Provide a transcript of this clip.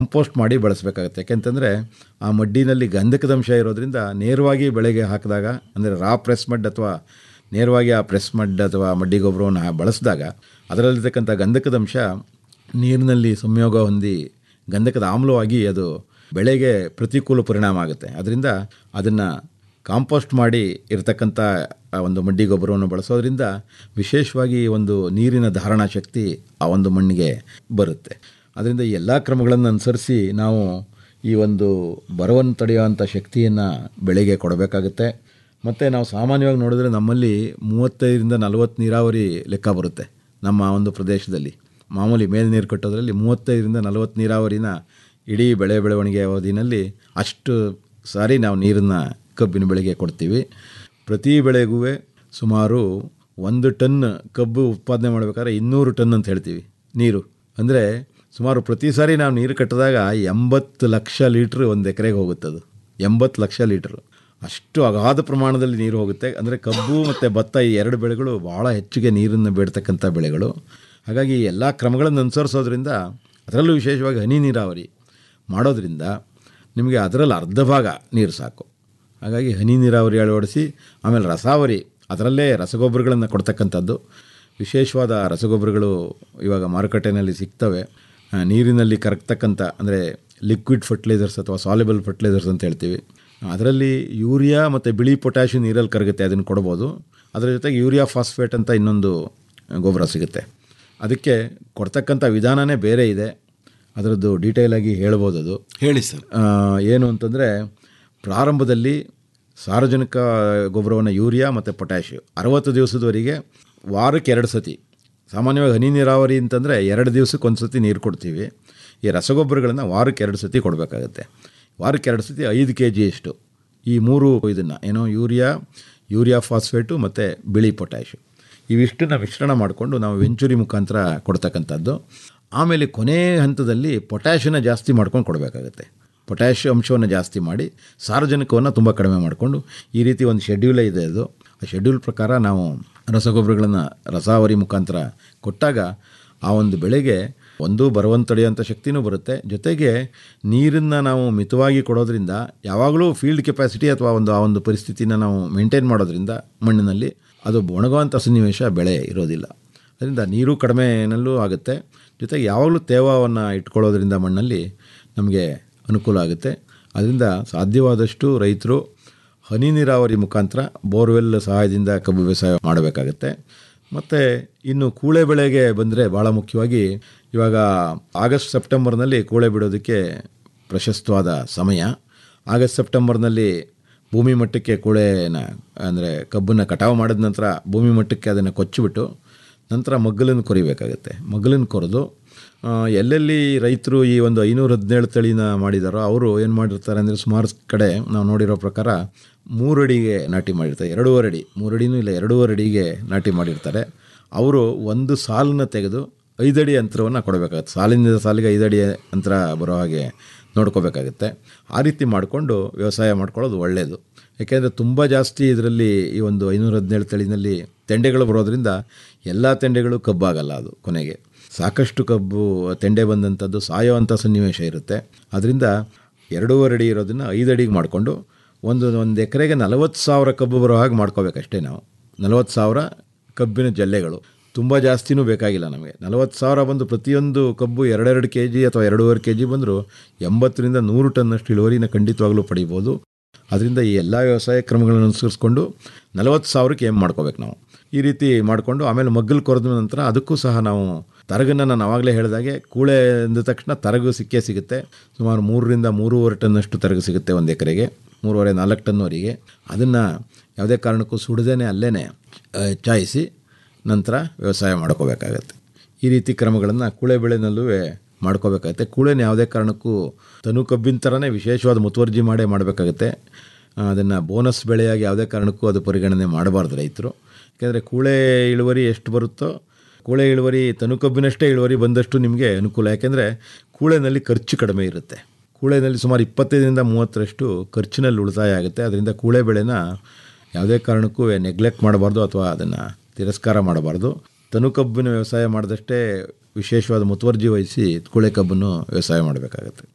compost ಮಾಡಿ ಬಳಸಬೇಕಾಗುತ್ತೆ ಯಾಕೆಂತಂದರೆ ಆ ಮಡ್ಡಿನಲ್ಲಿ ಗಂಧಕದ ಅಂಶ ಇರೋದ್ರಿಂದ ನೇರವಾಗಿ ಬೆಳೆಗೆ ಹಾಕಿದಾಗ ಅಂದರೆ ರಾ ಪ್ರೆಸ್ ಮಡ್ ಅಥವಾ ನೇರವಾಗಿ ಆ ಪ್ರೆಸ್ ಮಡ್ ಅಥವಾ ಮಡ್ಡಿ ಗೊಬ್ಬರವನ್ನು ಬಳಸಿದಾಗ ಅದರಲ್ಲಿರ್ತಕ್ಕಂಥ ಗಂಧಕದ ಅಂಶ ನೀರಿನಲ್ಲಿ ಸಂಯೋಗ ಹೊಂದಿ ಗಂಧಕದ ಆಮ್ಲವಾಗಿ ಅದು ಬೆಳೆಗೆ ಪ್ರತಿಕೂಲ ಪರಿಣಾಮ ಆಗುತ್ತೆ ಅದರಿಂದ ಅದನ್ನು ಕಾಂಪೋಸ್ಟ್ ಮಾಡಿ ಇರತಕ್ಕಂಥ ಆ ಒಂದು ಮಡ್ಡಿ ಗೊಬ್ಬರವನ್ನು ಬಳಸೋದ್ರಿಂದ ವಿಶೇಷವಾಗಿ ಒಂದು ನೀರಿನ ಧಾರಣಾ ಶಕ್ತಿ ಆ ಒಂದು ಮಣ್ಣಿಗೆ ಬರುತ್ತೆ ಅದರಿಂದ ಈ ಎಲ್ಲ ಕ್ರಮಗಳನ್ನು ಅನುಸರಿಸಿ ನಾವು ಈ ಒಂದು ಬರವನ್ನು ತಡೆಯುವಂಥ ಶಕ್ತಿಯನ್ನು ಬೆಳೆಗೆ ಕೊಡಬೇಕಾಗುತ್ತೆ ಮತ್ತು ನಾವು ಸಾಮಾನ್ಯವಾಗಿ ನೋಡಿದ್ರೆ ನಮ್ಮಲ್ಲಿ ಮೂವತ್ತೈದರಿಂದ ನಲವತ್ತು ನೀರಾವರಿ ಲೆಕ್ಕ ಬರುತ್ತೆ ನಮ್ಮ ಒಂದು ಪ್ರದೇಶದಲ್ಲಿ ಮಾಮೂಲಿ ಮೇಲ್ ನೀರು ಕಟ್ಟೋದ್ರಲ್ಲಿ ಮೂವತ್ತೈದರಿಂದ ನಲವತ್ತು ನೀರಾವರಿನ ಇಡೀ ಬೆಳೆ ಬೆಳವಣಿಗೆ ಅವಧಿನಲ್ಲಿ ಅಷ್ಟು ಸಾರಿ ನಾವು ನೀರನ್ನು ಕಬ್ಬಿನ ಬೆಳೆಗೆ ಕೊಡ್ತೀವಿ ಪ್ರತಿ ಬೆಳೆಗೂ ಸುಮಾರು ಒಂದು ಟನ್ ಕಬ್ಬು ಉತ್ಪಾದನೆ ಮಾಡಬೇಕಾದ್ರೆ ಇನ್ನೂರು ಟನ್ ಅಂತ ಹೇಳ್ತೀವಿ ನೀರು ಅಂದರೆ ಸುಮಾರು ಪ್ರತಿ ಸಾರಿ ನಾವು ನೀರು ಕಟ್ಟಿದಾಗ ಎಂಬತ್ತು ಲಕ್ಷ ಲೀಟ್ರ್ ಒಂದು ಎಕರೆಗೆ ಹೋಗುತ್ತದು ಎಂಬತ್ತು ಲಕ್ಷ ಲೀಟ್ರ್ ಅಷ್ಟು ಅಗಾಧ ಪ್ರಮಾಣದಲ್ಲಿ ನೀರು ಹೋಗುತ್ತೆ ಅಂದರೆ ಕಬ್ಬು ಮತ್ತು ಭತ್ತ ಈ ಎರಡು ಬೆಳೆಗಳು ಭಾಳ ಹೆಚ್ಚಿಗೆ ನೀರನ್ನು ಬೇಡ್ತಕ್ಕಂಥ ಬೆಳೆಗಳು ಹಾಗಾಗಿ ಈ ಎಲ್ಲ ಕ್ರಮಗಳನ್ನು ಅನುಸರಿಸೋದ್ರಿಂದ ಅದರಲ್ಲೂ ವಿಶೇಷವಾಗಿ ಹನಿ ನೀರಾವರಿ ಮಾಡೋದ್ರಿಂದ ನಿಮಗೆ ಅದರಲ್ಲಿ ಅರ್ಧ ಭಾಗ ನೀರು ಸಾಕು ಹಾಗಾಗಿ ಹನಿ ನೀರಾವರಿ ಅಳವಡಿಸಿ ಆಮೇಲೆ ರಸಾವರಿ ಅದರಲ್ಲೇ ರಸಗೊಬ್ಬರಗಳನ್ನು ಕೊಡ್ತಕ್ಕಂಥದ್ದು ವಿಶೇಷವಾದ ರಸಗೊಬ್ಬರಗಳು ಇವಾಗ ಮಾರುಕಟ್ಟೆಯಲ್ಲಿ ಸಿಗ್ತವೆ ಆ, ನೀರಿನಲ್ಲಿ ಕರಗ್ತಕ್ಕಂಥ ಅಂದರೆ ಲಿಕ್ವಿಡ್ ಫರ್ಟಿಲೈಸರ್ಸ್ ಅಥವಾ ಸಾಲಿಬಲ್ ಫರ್ಟಿಲೈಸರ್ಸ್ ಅಂತ ಹೇಳ್ತೀವಿ ಅದರಲ್ಲಿ ಯೂರಿಯಾ ಮತ್ತು ಬಿಳಿ ಪೊಟ್ಯಾಷಿಯಂ ನೀರಲ್ಲಿ ಕರಗುತ್ತೆ ಅದನ್ನು ಕೊಡ್ಬೋದು ಅದರ ಜೊತೆಗೆ ಯೂರಿಯಾ ಫಾಸ್ಫೇಟ್ ಅಂತ ಇನ್ನೊಂದು ಗೊಬ್ಬರ ಸಿಗುತ್ತೆ ಅದಕ್ಕೆ ಕೊಡ್ತಕ್ಕಂಥ ವಿಧಾನನೇ ಬೇರೆ ಇದೆ ಅದರದ್ದು ಡೀಟೇಲಾಗಿ ಹೇಳ್ಬೋದು ಅದು ಹೇಳಿ ಸರ್ ಆ, ಏನು ಅಂತಂದರೆ ಪ್ರಾರಂಭದಲ್ಲಿ ಸಾರ್ವಜನಿಕ ಗೊಬ್ಬರವನ್ನು ಯೂರಿಯಾ ಮತ್ತು ಪೊಟ್ಯಾಷಿಯಂ ಅರವತ್ತು ದಿವಸದವರೆಗೆ ವಾರಕ್ಕೆ ಎರಡು ಸತಿ ಸಾಮಾನ್ಯವಾಗಿ ಹನಿ ನೀರಾವರಿ ಅಂತಂದರೆ ಎರಡು ದಿವಸಕ್ಕೆ ಒಂದು ಸತಿ ನೀರು ಕೊಡ್ತೀವಿ ಈ ರಸಗೊಬ್ಬರಗಳನ್ನು ವಾರಕ್ಕೆ ಎರಡು ಸತಿ ಕೊಡಬೇಕಾಗತ್ತೆ ವಾರಕ್ಕೆ ಎರಡು ಸತಿ ಐದು ಕೆ ಜಿಯಷ್ಟು ಈ ಮೂರು ಇದನ್ನು ಏನೋ ಯೂರಿಯಾ ಯೂರಿಯಾ ಫಾಸ್ಫೇಟು ಮತ್ತು ಬಿಳಿ ಪೊಟ್ಯಾಷಿಯಂ ಇವಿಷ್ಟನ್ನು ಮಿಶ್ರಣ ಮಾಡಿಕೊಂಡು ನಾವು ವೆಂಚುರಿ ಮುಖಾಂತರ ಕೊಡ್ತಕ್ಕಂಥದ್ದು ಆಮೇಲೆ ಕೊನೆ ಹಂತದಲ್ಲಿ ಪೊಟ್ಯಾಷಿಯನ ಜಾಸ್ತಿ ಮಾಡ್ಕೊಂಡು ಕೊಡಬೇಕಾಗತ್ತೆ ಪೊಟ್ಯಾಷ್ ಅಂಶವನ್ನು ಜಾಸ್ತಿ ಮಾಡಿ ಸಾರ್ವಜನಿಕವನ್ನು ತುಂಬ ಕಡಿಮೆ ಮಾಡಿಕೊಂಡು ಈ ರೀತಿ ಒಂದು ಶೆಡ್ಯೂಲೇ ಇದೆ ಅದು ಆ ಶೆಡ್ಯೂಲ್ ಪ್ರಕಾರ ನಾವು ರಸಗೊಬ್ಬರಗಳನ್ನು ರಸಾವರಿ ಮುಖಾಂತರ ಕೊಟ್ಟಾಗ ಆ ಒಂದು ಬೆಳೆಗೆ ಒಂದು ಬರವನ್ನು ತಡೆಯುವಂಥ ಶಕ್ತಿನೂ ಬರುತ್ತೆ ಜೊತೆಗೆ ನೀರನ್ನು ನಾವು ಮಿತವಾಗಿ ಕೊಡೋದ್ರಿಂದ ಯಾವಾಗಲೂ ಫೀಲ್ಡ್ ಕೆಪಾಸಿಟಿ ಅಥವಾ ಒಂದು ಆ ಒಂದು ಪರಿಸ್ಥಿತಿನ ನಾವು ಮೇಂಟೈನ್ ಮಾಡೋದ್ರಿಂದ ಮಣ್ಣಿನಲ್ಲಿ ಅದು ಒಣಗುವಂಥ ಸನ್ನಿವೇಶ ಬೆಳೆ ಇರೋದಿಲ್ಲ ಅದರಿಂದ ನೀರು ಕಡಿಮೆನಲ್ಲೂ ಆಗುತ್ತೆ ಜೊತೆಗೆ ಯಾವಾಗಲೂ ತೇವವನ್ನು ಇಟ್ಕೊಳ್ಳೋದ್ರಿಂದ ಮಣ್ಣಲ್ಲಿ ನಮಗೆ ಅನುಕೂಲ ಆಗುತ್ತೆ ಅದರಿಂದ ಸಾಧ್ಯವಾದಷ್ಟು ರೈತರು ಹನಿ ನೀರಾವರಿ ಮುಖಾಂತರ ಬೋರ್ವೆಲ್ ಸಹಾಯದಿಂದ ಕಬ್ಬು ಬೇಸಾಯ ಮಾಡಬೇಕಾಗತ್ತೆ ಮತ್ತು ಇನ್ನು ಕೂಳೆ ಬೆಳೆಗೆ ಬಂದರೆ ಭಾಳ ಮುಖ್ಯವಾಗಿ ಇವಾಗ ಆಗಸ್ಟ್ ಸೆಪ್ಟೆಂಬರ್ನಲ್ಲಿ ಕೂಳೆ ಬಿಡೋದಕ್ಕೆ ಪ್ರಶಸ್ತವಾದ ಸಮಯ ಆಗಸ್ಟ್ ಸೆಪ್ಟೆಂಬರ್ನಲ್ಲಿ ಭೂಮಿ ಮಟ್ಟಕ್ಕೆ ಕೂಳೆನ ಅಂದರೆ ಕಬ್ಬನ್ನು ಕಟಾವು ಮಾಡಿದ ನಂತರ ಭೂಮಿ ಮಟ್ಟಕ್ಕೆ ಅದನ್ನು ಕೊಚ್ಚಿಬಿಟ್ಟು ನಂತರ ಮಗ್ಗಲನ್ನು ಕೊರಿಬೇಕಾಗುತ್ತೆ ಮಗ್ಗಲನ್ನು ಕೊರೆದು ಆ, ಎಲ್ಲೆಲ್ಲಿ ರೈತರು ಈ ಒಂದು ಐನೂರ ಹದಿನೇಳು ತಳಿನ ಮಾಡಿದಾರೋ ಅವರು ಏನು ಮಾಡಿರ್ತಾರೆ ಅಂದರೆ ಸುಮಾರು ಕಡೆ ನಾವು ನೋಡಿರೋ ಪ್ರಕಾರ ಮೂರು ಅಡಿಗೆ ನಾಟಿ ಮಾಡಿರ್ತಾರೆ ಎರಡೂವರೆ ಅಡಿ ಮೂರು ಅಡಿನೂ ಇಲ್ಲ ಎರಡೂವರೆ ಅಡಿಗೆ ನಾಟಿ ಮಾಡಿರ್ತಾರೆ ಅವರು ಒಂದು ಸಾಲನ್ನ ತೆಗೆದು ಐದಡಿ ಅಂತರವನ್ನು ಕೊಡಬೇಕಾಗುತ್ತೆ ಸಾಲಿನಿಂದ ಸಾಲಿಗೆ ಐದಡಿ ಅಂತರ ಬರೋ ಹಾಗೆ ನೋಡ್ಕೋಬೇಕಾಗುತ್ತೆ ಆ ರೀತಿ ಮಾಡಿಕೊಂಡು ವ್ಯವಸಾಯ ಮಾಡ್ಕೊಳ್ಳೋದು ಒಳ್ಳೆಯದು ಯಾಕೆಂದರೆ ತುಂಬ ಜಾಸ್ತಿ ಇದರಲ್ಲಿ ಈ ಒಂದು ಐನೂರ ಹದಿನೇಳು ತಳಿನಲ್ಲಿ ತೆಂಡೆಗಳು ಬರೋದ್ರಿಂದ ಎಲ್ಲ ತೆಂಡೆಗಳು ಕಬ್ಬಾಗಲ್ಲ ಅದು ಕೊನೆಗೆ ಸಾಕಷ್ಟು ಕಬ್ಬು ತೆಂಡೆ ಬಂದಂಥದ್ದು ಸಾಯೋವಂಥ ಸನ್ನಿವೇಶ ಇರುತ್ತೆ ಅದರಿಂದ ಎರಡೂವರೆ ಅಡಿ ಇರೋದನ್ನು ಐದು ಅಡಿಗೆ ಮಾಡಿಕೊಂಡು ಒಂದು ಒಂದು ಎಕರೆಗೆ ನಲವತ್ತು ಸಾವಿರ ಕಬ್ಬು ಬರೋ ಹಾಗೆ ಮಾಡ್ಕೋಬೇಕಷ್ಟೇ ನಾವು ನಲವತ್ತು ಸಾವಿರ ಕಬ್ಬಿನ ಜಲ್ಲೆಗಳು ತುಂಬ ಜಾಸ್ತಿನೂ ಬೇಕಾಗಿಲ್ಲ ನಮಗೆ ನಲವತ್ತು ಸಾವಿರ ಬಂದು ಪ್ರತಿಯೊಂದು ಕಬ್ಬು ಎರಡೆರಡು ಕೆ ಜಿ ಅಥವಾ ಎರಡೂವರೆ ಕೆ ಜಿ ಬಂದರೂ ಎಂಬತ್ತರಿಂದ ನೂರು ಟನ್ನಷ್ಟು ಇಳುವರಿನ ಖಂಡಿತವಾಗ್ಲೂ ಪಡಿಬೋದು ಅದರಿಂದ ಈ ಎಲ್ಲ ವ್ಯವಸಾಯ ಕ್ರಮಗಳನ್ನು ಅನುಸರಿಸ್ಕೊಂಡು ನಲವತ್ತು ಸಾವಿರಕ್ಕೆ ಏಮ್ ಮಾಡ್ಕೋಬೇಕು ನಾವು ಈ ರೀತಿ ಮಾಡಿಕೊಂಡು ಆಮೇಲೆ ಮಗ್ಗಲು ಕೊರೆದ ನಂತರ ಅದಕ್ಕೂ ಸಹ ನಾವು ತರಗನ್ನು ನಾನು ಆವಾಗಲೇ ಹೇಳಿದಾಗೆ ಕೂಳೆ ಅಂದ ತಕ್ಷಣ ತರಗು ಸಿಕ್ಕೇ ಸಿಗುತ್ತೆ ಸುಮಾರು ಮೂರರಿಂದ ಮೂರುವರೆ ಟನ್ನಷ್ಟು ತರಗು ಸಿಗುತ್ತೆ ಒಂದು ಎಕರೆಗೆ ಮೂರುವರೆ ನಾಲ್ಕು ಟನ್ವರೆಗೆ ಅದನ್ನು ಯಾವುದೇ ಕಾರಣಕ್ಕೂ ಸುಡದೇನೆ ಅಲ್ಲೇ ಚಾಯಿಸಿ ನಂತರ ವ್ಯವಸಾಯ ಮಾಡ್ಕೋಬೇಕಾಗತ್ತೆ ಈ ರೀತಿ ಕ್ರಮಗಳನ್ನು ಕೂಳೆ ಬೆಳೆನಲ್ಲೂ ಮಾಡ್ಕೋಬೇಕಾಗತ್ತೆ ಕೂಳೆನ ಯಾವುದೇ ಕಾರಣಕ್ಕೂ ತನು ಕಬ್ಬಿನ ಥರನೇ ವಿಶೇಷವಾದ ಮುತುವರ್ಜಿ ಮಾಡೇ ಮಾಡಬೇಕಾಗತ್ತೆ ಅದನ್ನು ಬೋನಸ್ ಬೆಳೆಯಾಗಿ ಯಾವುದೇ ಕಾರಣಕ್ಕೂ ಅದು ಪರಿಗಣನೆ ಮಾಡಬಾರ್ದು ರೈತರು ಯಾಕೆಂದರೆ ಕೂಳೆ ಇಳುವರಿ ಎಷ್ಟು ಬರುತ್ತೋ ಕೂಳೆ ಇಳುವರಿ ತನು ಕಬ್ಬಿನಷ್ಟೇ ಇಳುವರಿ ಬಂದಷ್ಟು ನಿಮಗೆ ಅನುಕೂಲ ಯಾಕೆಂದರೆ ಕೂಳೆನಲ್ಲಿ ಖರ್ಚು ಕಡಿಮೆ ಇರುತ್ತೆ ಕೂಳೆನಲ್ಲಿ ಸುಮಾರು ಇಪ್ಪತ್ತೈದರಿಂದ ಮೂವತ್ತರಷ್ಟು ಖರ್ಚಿನಲ್ಲಿ ಉಳಿತಾಯ ಆಗುತ್ತೆ ಅದರಿಂದ ಕೂಳೆ ಬೆಳೆನ ಯಾವುದೇ ಕಾರಣಕ್ಕೂ ನೆಗ್ಲೆಕ್ಟ್ ಮಾಡಬಾರ್ದು ಅಥವಾ ಅದನ್ನು ತಿರಸ್ಕಾರ ಮಾಡಬಾರ್ದು ತನು ಕಬ್ಬಿನ ವ್ಯವಸಾಯ ಮಾಡಿದಷ್ಟೇ ವಿಶೇಷವಾದ ಮುತುವರ್ಜಿ ವಹಿಸಿ ಕೂಳೆ ಕಬ್ಬನ್ನು ವ್ಯವಸಾಯ ಮಾಡಬೇಕಾಗತ್ತೆ